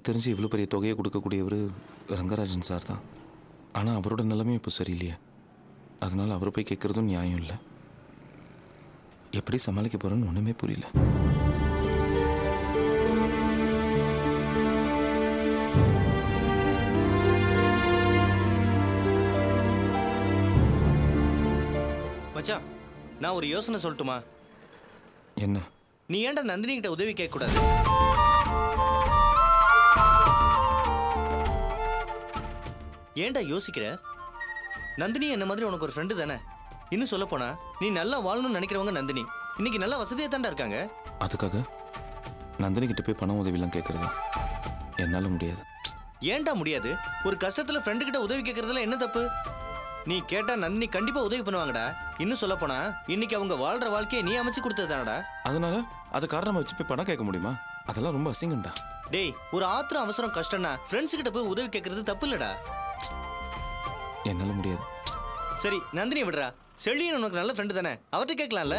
எனக்கு தெரிஞ்சு இவ்வளோ பெரிய தொகையை கொடுக்கக்கூடியவர் ரங்கராஜன் சார் தான் ஆனால் அவரோட நிலைமையும் இப்போ சரியில்லையே அதனால் அவரை போய் கேட்குறதும் நியாயம் இல்லை எப்படி சமாளிக்க போகிறேன்னு ஒன்றுமே புரியல மச்சான் நான் ஒரு யோசனை சொல்லட்டுமா என்ன நீ ஏன்டா நந்தினி கிட்ட உதவி கேட்க கூடாது ஏன்டா யோசிக்கிற நந்தினி என்ன மாதிரி உனக்கு ஒரு ஃப்ரெண்டு தானே இன்னும் சொல்ல போனா நீ நல்லா வாழணும்னு நினைக்கிறவங்க நந்தினி இன்னைக்கு நல்ல வசதியா தான்டா இருக்காங்க அதுக்காக நந்தினி கிட்ட போய் பண உதவிலாம் கேட்குறதா என்னால் முடியாது ஏன்டா முடியாது ஒரு கஷ்டத்துல ஃப்ரெண்டு கிட்ட உதவி கேட்கறதுல என்ன தப்பு நீ கேட்டா நந்தினி கண்டிப்பா உதவி பண்ணுவாங்கடா இன்னும் சொல்ல போனா இன்னைக்கு அவங்க வாழ்ற வாழ்க்கையை நீ அமைச்சு கொடுத்ததானடா அதனால அது காரணமாக வச்சு போய் பணம் கேட்க முடியுமா அதெல்லாம் ரொம்ப அசிங்கம்டா டேய் ஒரு ஆத்திரம் அவசரம் கஷ்டம்னா ஃப்ரெண்ட்ஸ் கிட்ட போய் உதவி கேட்கறது தப்பு இல்லடா என்னால் முடியாது சரி நந்தினி விடுறா செழியன் உனக்கு நல்ல ஃப்ரெண்டு தானே அவர்கிட்ட கேட்கலாம்ல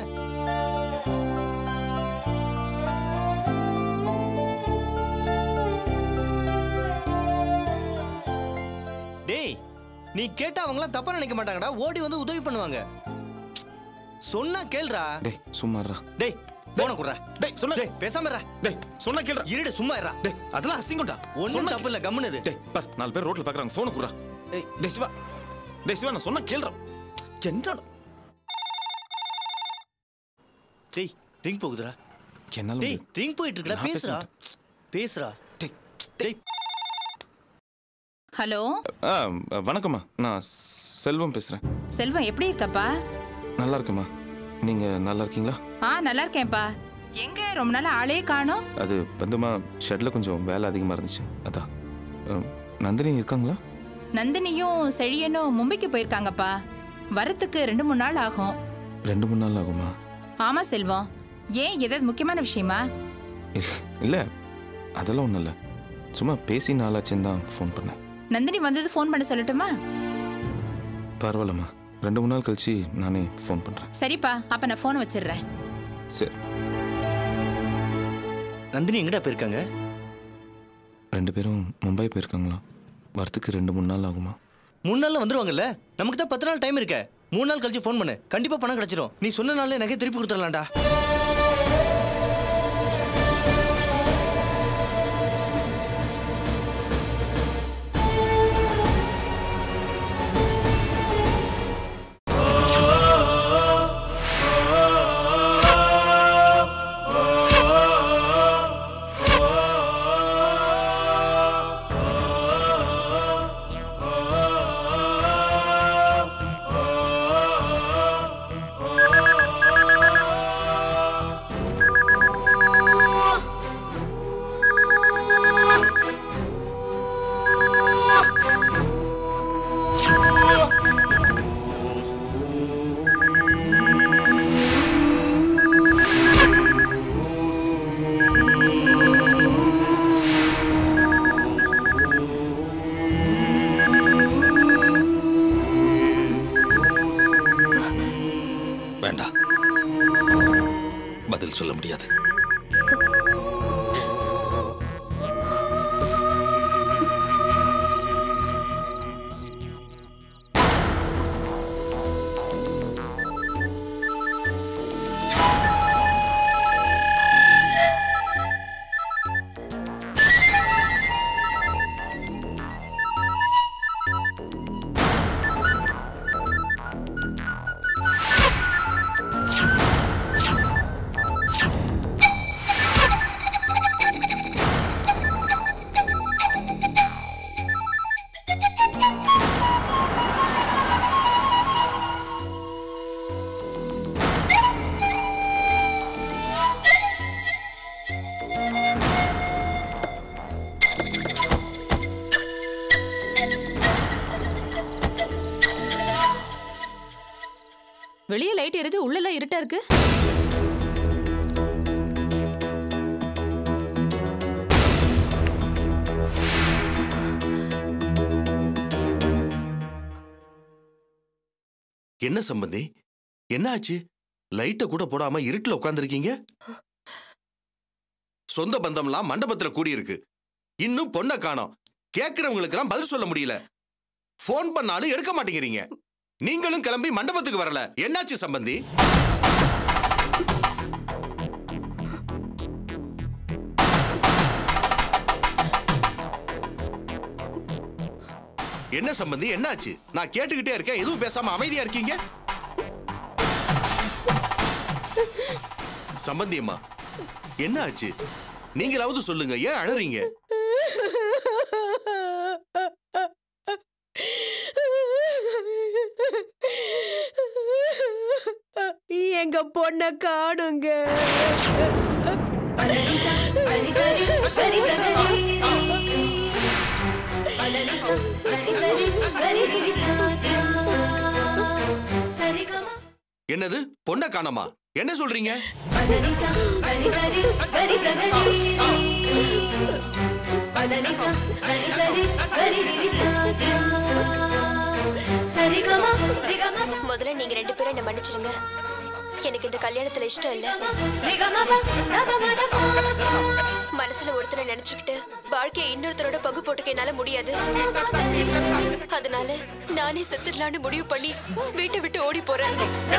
டேய் நீ கேட்டா அவங்களாம் தப்பா நினைக்க மாட்டாங்கடா ஓடி வந்து உதவி பண்ணுவாங்க சொன்னா கேளுடா டேய் சும்மாறா டேய் போன குடுறா டேய் சொன்ன டேய் பேசாம இருடா டேய் சொன்னா கேளுடா இருடு சும்மா இருடா டேய் அதெல்லாம் அசிங்கம்டா ஒண்ணும் சொன்னா தப்பு இல்ல கம்முனு இரு. டேய் பார் நாலு பேர் ரோட்ல பார்க்கறாங்க ஃபோனை குடுறா டேய் டேய் சிவா டேய் சிவா நான் சொன்னா கேளுடா ஜென்றாடா டேய் ரிங் போகுதுடா என்னால டேய் முடியாது ரிங் போயிட்டு இருக்குடா நான் பேசுடா பேசுடா டேய் டேய் ஹலோ ஆ வணக்கம்மா நான் ஸ்- செல்வம் பேசுறேன் செல்வம் எப்படி இருக்கப்பா நல்லா இருக்கேம்மா நீங்க நல்லா இருக்கீங்களா ஆ நல்லா இருக்கேன்ப்பா எங்க ரொம்ப நாள் ஆளே காணோம் அது வந்துமா ஷெட்ல கொஞ்சம் வேலை அதிகமா இருந்துச்சு அதான் அம், நந்தினி இருக்காங்களா நந்தினியும் செழியனும் மும்பைக்கு போயிருக்காங்கப்பா வரத்துக்கு ரெண்டு மூணு நாள் ஆகும் ரெண்டு மூணு நாள் ஆகுமா ஆமா செல்வம் ஏன் ஏதாவது முக்கியமான விஷயமா இல்ல- இல்ல அதெல்லாம் ஒன்றும் இல்லை சும்மா பேசி நாளாச்சுன்னு தான் ஃபோன் பண்ணேன் நந்தினி வந்தது ஃபோன் பண்ண சொல்லட்டுமா பரவாயில்லம்மா ரெண்டு மூணு நாள் கழிச்சு நானே ஃபோன் பண்ணுறேன் சரிப்பா அப்ப நான் ஃபோன் வச்சிடுறேன் சரி நந்தினி எங்கடா போயிருக்காங்க ரெண்டு பேரும் மும்பை போயிருக்காங்களா வரத்துக்கு ரெண்டு மூணு நாள் ஆகுமா மூணு நாள்ல வந்துருவாங்கல்ல நமக்கு தான் பத்து நாள் டைம் இருக்க மூணு நாள் கழிச்சு ஃபோன் பண்ணு கண்டிப்பா பணம் கிடைச்சிரும் நீ சொன்ன நாள்ல நகை திருப்பி கொடுத்துடலாம்டா வேண்டாம் பதில் சொல்ல முடியாது வெளியே லைட் எரிஞ்சு உள்ளெல்லாம் இருட்டா இருக்கு என்ன சம்பந்தி என்ன ஆச்சு லைட்டை கூட போடாம இருட்டுல உட்காந்துருக்கீங்க சொந்த பந்தம்லாம் மண்டபத்துல கூடி இருக்கு இன்னும் பொண்ணை காணோம் கேட்கறவங்களுக்கெல்லாம் பதில் சொல்ல முடியல ஃபோன் பண்ணாலும் எடுக்க மாட்டேங்கிறீங்க நீங்களும் கிளம்பி மண்டபத்துக்கு வரல என்னாச்சு சம்பந்தி என்ன சம்பந்தி என்னாச்சு நான் கேட்டுக்கிட்டே இருக்கேன் எதுவும் பேசாம அமைதியா இருக்கீங்க சம்பந்தி அம்மா என்ன ஆச்சு நீங்களாவது சொல்லுங்க ஏன் அழறீங்க எங்க பொண்ண காணுங்க என்னது பொண்ணை காணோமா என்ன சொல்றீங்க முதல்ல நீங்க ரெண்டு பேரும் என்ன மன்னிச்சிடுங்க எனக்கு இந்த கல்யாணத்துல இஷ்டம் இல்ல மனசுல ஒருத்தரை நினைச்சுக்கிட்டு வாழ்க்கையை இன்னொருத்தரோட பங்கு போட்டுக்க என்னால முடியாது அதனால நானே செத்துடலான்னு முடிவு பண்ணி வீட்டை விட்டு ஓடி போறேன்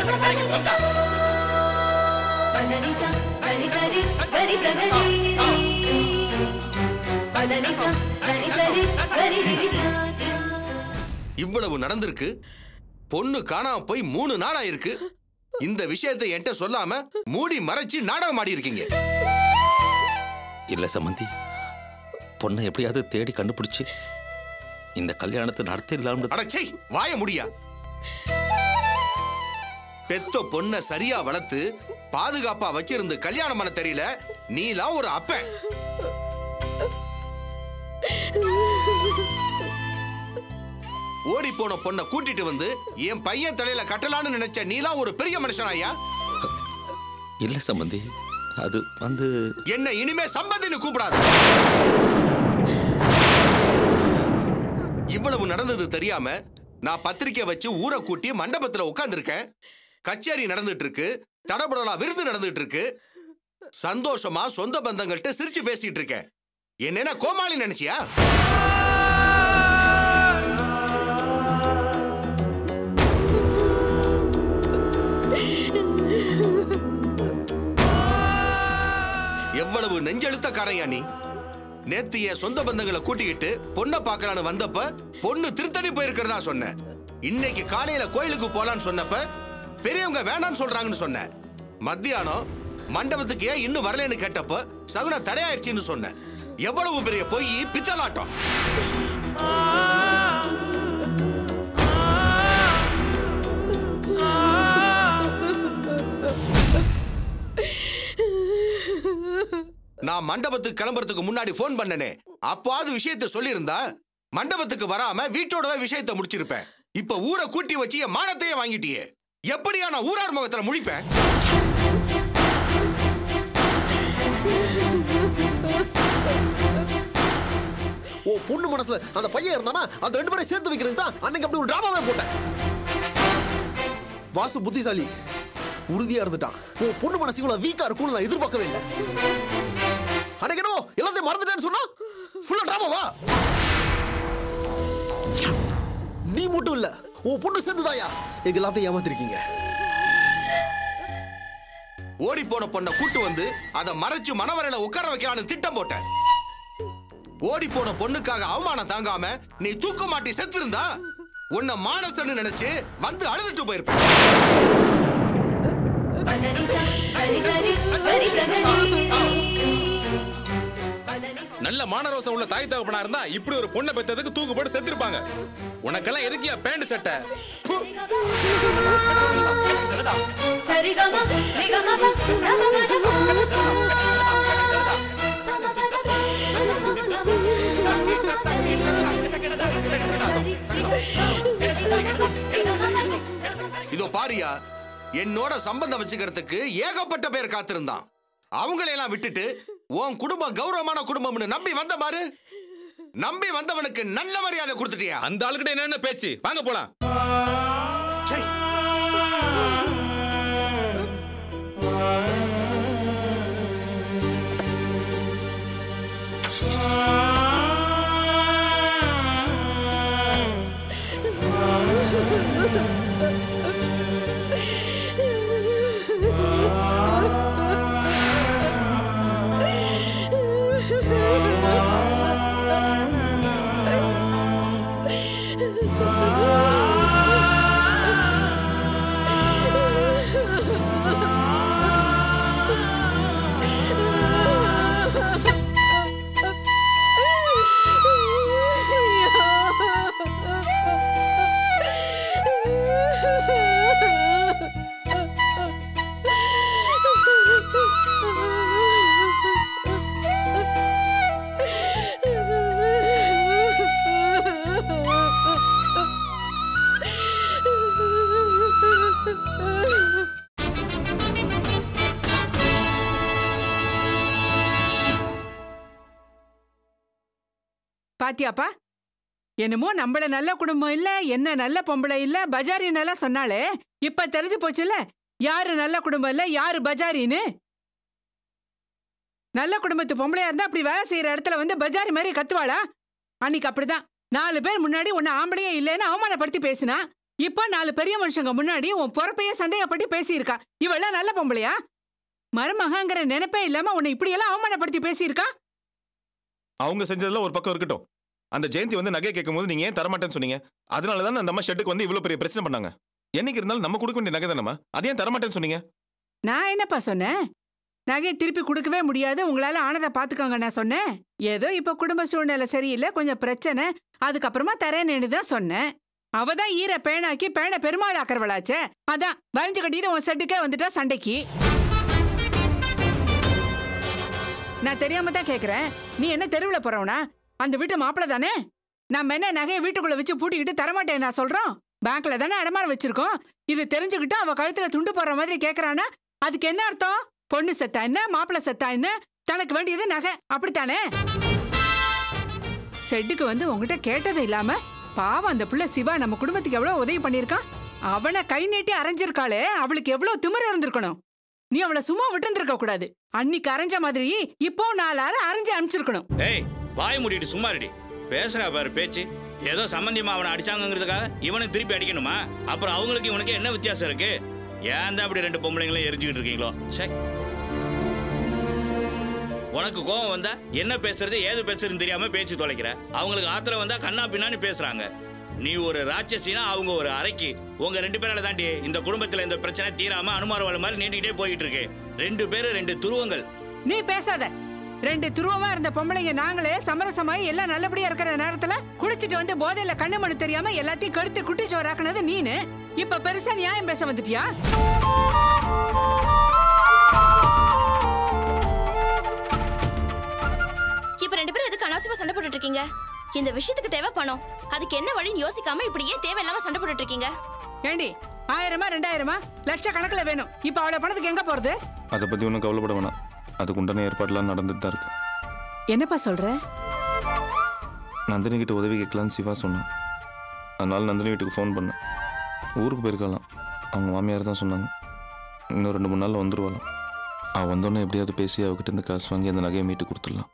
இவ்வளவு நடந்திருக்கு பொண்ணு காணாம போய் மூணு நாள் ஆயிருக்கு இந்த விஷயத்தை என்கிட்ட சொல்லாம மூடி மறைச்சு நாடகம் ஆடி இருக்கீங்க இல்ல சம்மந்தி பொண்ணை எப்படியாவது தேடி கண்டுபிடிச்சு இந்த கல்யாணத்தை நடத்த இல்லாம அடச்சை வாய முடியா பெத்த பொண்ண சரியா வளர்த்து பாதுகாப்பா வச்சிருந்து கல்யாணம் பண்ண தெரியல நீலாம் ஒரு அப்பன் ஓடி போன பொண்ணை கூட்டிட்டு வந்து என் பையன் தலையில கட்டலான்னு நினைச்ச நீலாம் ஒரு பெரிய மனுஷனாயா இல்ல சம்மந்தி அது வந்து என்ன இனிமே சம்பந்தின்னு கூப்பிடாத இவ்வளவு நடந்தது தெரியாம நான் பத்திரிக்கை வச்சு ஊரை கூட்டி மண்டபத்துல உட்கார்ந்திருக்கேன் கச்சேரி நடந்துட்டு இருக்கு தடபுடலா விருது நடந்துட்டு இருக்கு சந்தோஷமா சொந்த பந்தங்கள்ட்ட சிரிச்சு பேசிட்டு இருக்கேன் என்ன கோமாளி நினைச்சியா எவ்வளவு நெஞ்செழுத்தக்காரையா நீ நேத்து என் சொந்த பந்தங்களை கூட்டிக்கிட்டு பொண்ணை பார்க்கலான்னு வந்தப்ப பொண்ணு திருத்தணி போயிருக்கிறதா சொன்னேன் இன்னைக்கு காலையில கோயிலுக்கு போலான்னு சொன்னப்ப பெரியவங்க வேணாம்னு சொல்றாங்கன்னு சொன்னேன் மத்தியானம் மண்டபத்துக்கு ஏன் இன்னும் வரலன்னு கேட்டப்ப சகுன தடையாயிருச்சுன்னு சொன்னேன் எவ்வளவு பெரிய பொய் பித்தலாட்டம் நான் மண்டபத்துக்கு கிளம்புறதுக்கு முன்னாடி ஃபோன் பண்ணனே அப்பாவது விஷயத்தை சொல்லியிருந்தா மண்டபத்துக்கு வராம வீட்டோடவே விஷயத்தை முடிச்சிருப்பேன் இப்ப ஊரை கூட்டி வச்சு என் மானத்தையே வாங்கிட்டியே எப்படியா நான் ஊரார் முகத்துல முழிப்பேன் ஓ பொண்ணு மனசுல அந்த பையன் இருந்தானா அந்த ரெண்டு பேரை சேர்த்து வைக்கிறதுக்கு தான் அன்னைக்கு அப்படி ஒரு டிராமாவே போட்டேன் வாசு புத்திசாலி உறுதியா இருந்துட்டான் ஓ பொண்ணு மனசு இவ்வளவு வீக்கா இருக்கும்னு நான் எதிர்பார்க்கவே இல்லை அன்னைக்கு என்னவோ எல்லாத்தையும் மறந்துட்டேன்னு சொன்னா ஃபுல்லா டிராமாவா நீ மட்டும் இல்ல உன் பொண்ணு சேர்ந்துதாயா எங்க எல்லாத்தையும் ஏமாத்திருக்கீங்க ஓடி போன பொண்ணை கூட்டு வந்து அதை மறைச்சு மணவரையில உட்கார வைக்கலாம்னு திட்டம் போட்டேன் ஓடி போன பொண்ணுக்காக அவமானம் தாங்காம நீ தூக்க மாட்டி செத்திருந்தா உன்னை மானசன்னு நினைச்சு வந்து அழுதுட்டு போயிருப்பேன் நல்ல மானரோசம் உள்ள தாய் தகப்பனா இருந்தா இப்படி ஒரு பொண்ணை பெத்ததுக்கு தூக்கு போட்டு செத்துருப்பாங்க உனக்கெல்லாம் எதுக்கியா பேண்ட் சட்டை ப்பு. இதோ பாரியா என்னோட சம்பந்தம் வச்சுக்கிறதுக்கு ஏகப்பட்ட பேர் காத்திருந்தான் அவங்களையெல்லாம் விட்டுட்டு உன் குடும்பம் கௌரவமான குடும்பம்னு நம்பி வந்த பாரு நம்பி வந்தவனுக்கு நல்ல மரியாதை கொடுத்துட்டியா அந்த ஆளுகிட்ட என்னென்ன பேச்சு வாங்க போலாம் சை. ஆ பாத்தியாப்பா என்னமோ நம்மள நல்ல குடும்பம் இல்ல என்ன நல்ல பொம்பளை இல்ல பஜாரின்னு எல்லாம் சொன்னாலே இப்ப தெரிஞ்சு போச்சுல்ல யாரு நல்ல குடும்பம் இல்ல யாரு பஜாரின்னு நல்ல குடும்பத்து பொம்பளையா இருந்தா அப்படி வேலை செய்யற இடத்துல வந்து பஜாரி மாதிரி கத்துவாளா அன்னைக்கு அப்படிதான் நாலு பேர் முன்னாடி உன்னை ஆம்பளையே இல்லைன்னு அவமானப்படுத்தி பேசினா இப்போ நாலு பெரிய மனுஷங்க முன்னாடி உன் பொறுப்பையே சந்தேகப்பட்டு பேசியிருக்கா இவெல்லாம் நல்ல பொம்பளையா மருமகங்கிற நினைப்பே இல்லாம உன்னை இப்படியெல்லாம் அவமானப்படுத்தி பேசியிருக்கா அவங்க செஞ்சதுல ஒரு பக்கம் இருக்கட்டும் அந்த ஜெயந்தி வந்து நகை கேட்கும்போது நீங்க ஏன் தரமாட்டேன்னு சொன்னீங்க அதனால தான் அந்த அம்மா ஷெட்டுக்கு வந்து இவ்வளவு பெரிய பிரச்சனை பண்ணாங்க என்னைக்கு இருந்தாலும் நம்ம கொடுக்க வேண்டிய நகை தானம்மா அது ஏன் தரமாட்டேன்னு சொன்னீங்க நான் என்னப்பா சொன்னேன் நகையை திருப்பி கொடுக்கவே முடியாது உங்களால ஆனதை பாத்துக்கோங்க நான் சொன்னேன் ஏதோ இப்ப குடும்ப சூழ்நிலை சரியில்லை கொஞ்சம் பிரச்சனை அதுக்கப்புறமா தரேன்னு தான் சொன்னேன் அவ தான் ஈர பேனாக்கி பேனை பெருமாள் ஆக்கிறவளாச்சே அதான் வரைஞ்சு கட்டிட்டு உன் செட்டுக்கே வந்துட்டா சண்டைக்கு நான் தெரியாம தான் கேக்குறேன் நீ என்ன தெருவுல போறவனா அந்த வீட்டு மாப்பிள்ள தானே நம்ம என்ன நகையை வீட்டுக்குள்ள வச்சு பூட்டிக்கிட்டு தரமாட்டேன் நான் சொல்றோம் பேங்க்ல தானே அடமானம் வச்சிருக்கோம் இது தெரிஞ்சுக்கிட்டு அவ கழுத்துல துண்டு போடுற மாதிரி கேக்குறானா அதுக்கு என்ன அர்த்தம் பொண்ணு செத்தா என்ன மாப்பிள்ள செத்தா என்ன தனக்கு வேண்டியது நகை அப்படித்தானே செட்டுக்கு வந்து உங்ககிட்ட கேட்டது இல்லாம பாவம் அந்த புள்ள சிவா நம்ம குடும்பத்துக்கு எவ்வளவு உதவி பண்ணிருக்கான் அவனை கை நீட்டி அரைஞ்சிருக்காளே அவளுக்கு எவ்வளவு திமிரு இருந்திருக்கணும் நீ அவளை சும்மா விட்டு கூடாது அன்னைக்கு அரைஞ்ச மாதிரி இப்போ நாலாறு அரைஞ்சு அனுப்பிச்சிருக்கணும் ஏய் வாய் மூடிட்டு சும்மா இருடி பேசுறா பாரு பேச்சு ஏதோ சம்பந்தியமா அவனை அடிச்சாங்கிறதுக்காக இவனுக்கு திருப்பி அடிக்கணுமா அப்புறம் அவங்களுக்கு இவனுக்கு என்ன வித்தியாசம் இருக்கு ஏன் தான் அப்படி ரெண்டு பொம்பளைங்களும் எரிஞ்சுக்கிட்டு இருக்கீங்களோ சே உனக்கு கோவம் வந்தா என்ன பேசுறது ஏது பேசுறதுன்னு தெரியாம பேசி தொலைக்கிற அவங்களுக்கு ஆத்திரம் வந்தா கண்ணா பின்னான்னு பேசுறாங்க நீ ஒரு ராட்சசினா அவங்க ஒரு அரைக்கு உங்க ரெண்டு பேரால தாண்டி இந்த குடும்பத்துல இந்த பிரச்சனை தீராம அனுமார் மாதிரி நீண்டுகிட்டே போயிட்டு இருக்கு ரெண்டு பேரும் ரெண்டு துருவங்கள் நீ பேசாத ரெண்டு துருவமா இருந்த பொம்பளைங்க நாங்களே சமரசமாயி எல்லாம் நல்லபடியா இருக்கிற நேரத்துல குடிச்சிட்டு வந்து போதையில கண்ணு மண்ணு தெரியாம எல்லாத்தையும் கடுத்து குட்டிச்சோறாக்குனது நீனு இப்ப பெருசா நியாயம் பேச வந்துட்டியா இப்ப ரெண்டு பேரும் எதுக்கு அனாவசியமா சண்டை போட்டுட்டு இருக்கீங்க இந்த விஷயத்துக்கு தேவை பணம் அதுக்கு என்ன வழின்னு யோசிக்காம இப்படி ஏன் தேவையில்லாம சண்டை போட்டுட்டு இருக்கீங்க ஏண்டி ஆயிரமா ரெண்டாயிரமா லட்ச கணக்குல வேணும் இப்ப அவளை பணத்துக்கு எங்க போறது அதை பத்தி ஒன்றும் கவலைப்பட வேணாம் அதுக்கு உண்டான ஏற்பாடுலாம் நடந்துட்டு தான் இருக்கு என்னப்பா சொல்ற நந்தினி கிட்ட உதவி கேட்கலான்னு சிவா சொன்னான் அதனால நந்தினி வீட்டுக்கு ஃபோன் பண்ணேன் ஊருக்கு போயிருக்கலாம் அவங்க மாமியார் தான் சொன்னாங்க இன்னும் ரெண்டு மூணு நாளில் வந்துருவாளாம் அவள் வந்தோடனே எப்படியாவது பேசி அவகிட்ட இருந்து காசு வாங்கி அந்த நகையை மீட்டு கொடுத்துடலாம்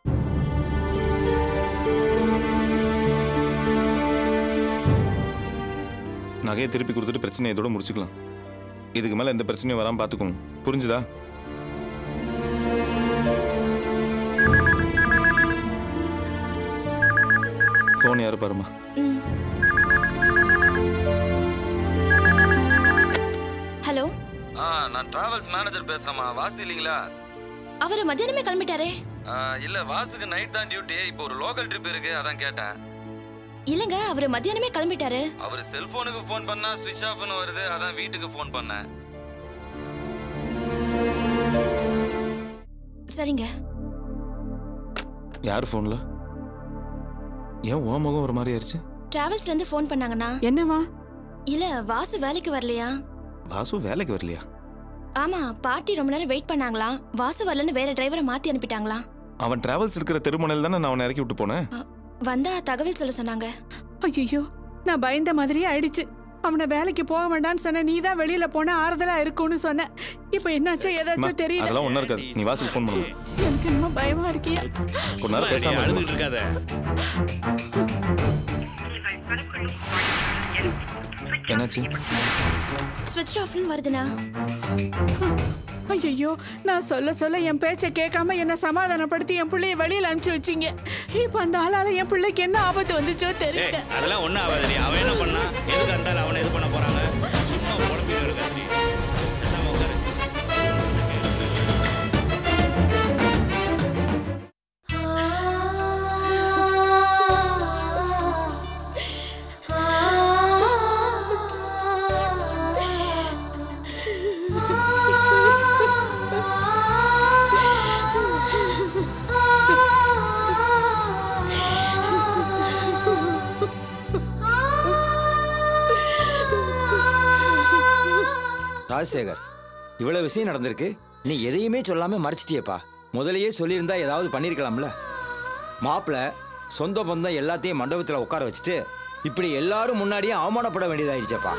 நகையை திருப்பி கொடுத்துட்டு பிரச்சனையை இதோட முடிச்சுக்கலாம் இதுக்கு மேலே எந்த பிரச்சனையும் வராமல் பார்த்துக்கணும் புரிஞ்சுதா ஃபோன் யாரு பாருமா ஹலோ ஆ நான் டிராவல்ஸ் மேனேஜர் பேசுறேம்மா வாசு இல்லைங்களா அவரு மத்தியானமே கிளம்பிட்டாரே ஆ, இல்ல வாசுக்கு நைட் தான் டியூட்டி இப்போ ஒரு லோக்கல் ட்ரிப் இருக்கு அதான் கேட்டேன் இல்லங்க அவரு மத்தியானமே கிளம்பிட்டாரு அவர் செல்போனுக்கு ஃபோன் பண்ணா ஸ்விட்ச் ஆஃப்னு வருது அதான் வீட்டுக்கு ஃபோன் பண்ணேன் சரிங்க யார் ஃபோனில் ஏன் உன் முகம் ஒரு மாதிரி ஆயிடுச்சு டிராவல்ஸ்ல இருந்து ஃபோன் பண்ணாங்கண்ணா என்னவா இல்ல வாசு வேலைக்கு வரலையா வாசு வேலைக்கு வரலையா ஆமா பார்ட்டி ரொம்ப நேரம் வெயிட் பண்ணாங்களாம் வாசு வரலன்னு வேற டிரைவரை மாத்தி அனுப்பிட்டாங்களாம் அவன் டிராவல்ஸ் இருக்கிற தெருமுனையில் தானே நான் அவனை இறக்கி விட்டு போனேன் வந்தா தகவல் சொல்ல சொன்னாங்க ஐயோ நான் பயந்த மாதிரியே ஆயிடுச்சு அவனை வேலைக்கு போக வேண்டாம்னு சொன்ன நீ தான் வெளியில போனா ஆறுதலா இருக்கும்னு சொன்ன இப்போ என்னாச்சோ அம்மா, ஏதாச்சும் தெரியல அதெல்லாம் ஒன்றும் இருக்காது நீ வாசுக்கு ஃபோன் பண்ணு எனக்கு என்னமோ பயமா இருக்கியா கொஞ்ச நேரம் பேசாம அழுதுகிட்டு இருக்காத என்னாச்சு ஸ்விட்ச் ஆஃப்னு வருதுண்ணா ஐயோ நான் சொல்ல சொல்ல என் பேச்சை கேட்காம என்ன சமாதானப்படுத்தி என் பிள்ளைய வெளியில அனுப்பிச்சு வச்சீங்க இப்போ அந்த ஆளால என் பிள்ளைக்கு என்ன ஆபத்து வந்துச்சோ ஏய் தெரியல அதெல்லாம் ஒன்றும் ஆகாதுடி அவன் என்ன பண்ணா எதுக்கு இருந்தாலும் அவனை இது பண்ண போறாங்க சும்மா குழம்பிட்டு இருக்காதுடி பேசாம உட்காரு ராஜசேகர் இவ்வளவு விஷயம் நடந்திருக்கு நீ எதையுமே சொல்லாம மறைச்சிட்டியேப்பா முதலையே சொல்லியிருந்தா ஏதாவது பண்ணியிருக்கலாம்ல மாப்பிள்ள சொந்த பந்தம் எல்லாத்தையும் மண்டபத்தில் உட்கார வச்சுட்டு இப்படி எல்லாரும் முன்னாடியும் அவமானப்பட வேண்டியதாயிருச்சேப்பா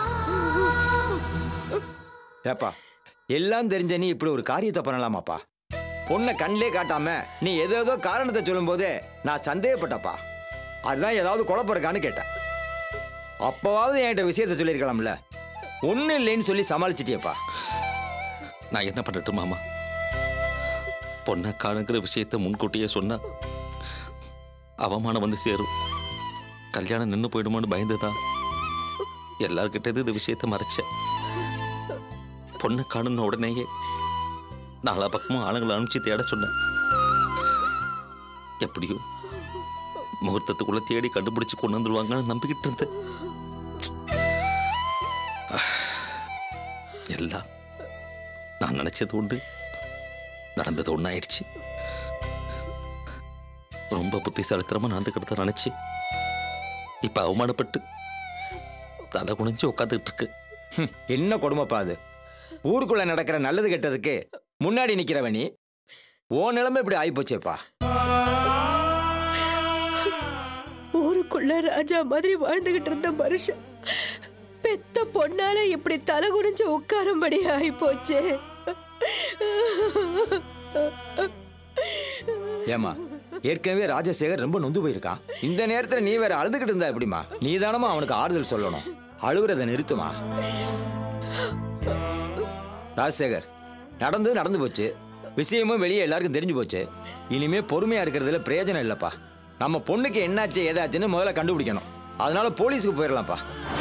ஏப்பா எல்லாம் தெரிஞ்ச நீ இப்படி ஒரு காரியத்தை பண்ணலாமாப்பா பொண்ணை கண்ணிலே காட்டாம நீ ஏதோ ஏதோ காரணத்தை சொல்லும்போது நான் சந்தேகப்பட்டப்பா அதுதான் ஏதாவது குழப்பம் இருக்கான்னு கேட்டேன் அப்பவாவது என்கிட்ட விஷயத்த சொல்லியிருக்கலாம்ல ஒன்றும் இல்லைன்னு சொல்லி சமாளிச்சிட்டியப்பா நான் என்ன பண்ணட்டும் மாமா பொண்ணை காணுங்கிற விஷயத்த முன்கூட்டியே சொன்னா அவமானம் வந்து சேரும் கல்யாணம் நின்று போயிடுமோன்னு பயந்துதான் எல்லார்கிட்ட இந்த விஷயத்த மறைச்சேன் பொண்ணை காணுன உடனேயே நாலா பக்கமும் ஆளுங்களை அனுப்பிச்சு தேட சொன்னேன் எப்படியோ முகூர்த்தத்துக்குள்ள தேடி கண்டுபிடிச்சு கொண்டு வந்துருவாங்கன்னு நம்பிக்கிட்டு இருந்தேன் எல்லாம் நான் நினைச்சது உண்டு நடந்தது ஒன்றாயிடுச்சு ரொம்ப புத்திசாலித்தனமா நடந்துக்கிட்டு நினைச்சு இப்ப அவமானப்பட்டு தலை குனிஞ்சு உட்காந்துக்கிட்டு இருக்கு ஹம், என்ன கொடுமைப்பா அது ஊருக்குள்ள நடக்கிற நல்லது கெட்டதுக்கு முன்னாடி நிக்கிறவ நீ ஓ நிலைமை இப்படி ஆயிப்போச்சேப்பா ஊருக்குள்ள ராஜா மாதிரி வாழ்ந்துகிட்டு இருந்த மனுஷன் பெத்த பொண்ணால இப்படி தலை குனிஞ்சு உட்காரும்படி ஆகி போச்சு ஏமா ஏற்கனவே ராஜசேகர் ரொம்ப நொந்து போயிருக்கான் இந்த நேரத்துல நீ வேற அழுதுகிட்டு இருந்தா எப்படிமா நீ தானமா அவனுக்கு ஆறுதல் சொல்லணும் அழுவுறத நிறுத்துமா ராஜசேகர் நடந்தது நடந்து போச்சு விஷயமும் வெளியே எல்லாருக்கும் தெரிஞ்சு போச்சு இனிமே பொறுமையா இருக்கிறதுல பிரயோஜனம் இல்லப்பா நம்ம பொண்ணுக்கு என்னாச்சு ஏதாச்சுன்னு முதல்ல கண்டுபிடிக்கணும் அதனால போலீஸுக்கு போயிடலாம்ப்பா